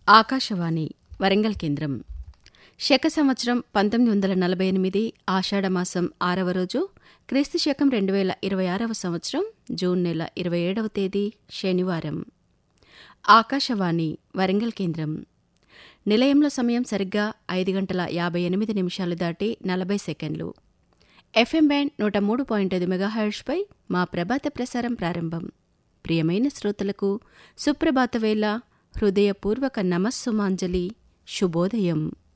ఆకాశవాణి వరంగల్ కేంద్రం శక సంవత్సరం పంతొమ్మిది వందల నలభై ఎనిమిది ఆషాఢమాసం ఆరవ రోజు క్రీస్తు శకం రెండు వేల ఇరవై ఆరవ సంవత్సరం జూన్ నెల ఇరవై ఏడవ తేదీ శనివారం ఆకాశవాణి వరంగల్ కేంద్రం నిలయంలో సమయం సరిగ్గా ఐదు గంటల యాభై ఎనిమిది నిమిషాలు దాటి నలభై సెకండ్లు ఎఫ్ఎం బ్యాండ్ నూట మూడు పాయింట్ ఐదు మెగాహర్ష్పై మా ప్రభాత ప్రసారం ప్రారంభం ప్రియమైన శ్రోతలకు సుప్రభాత వేళ హృదయపూర్వక నమస్సుమాంజలి శుభోదయం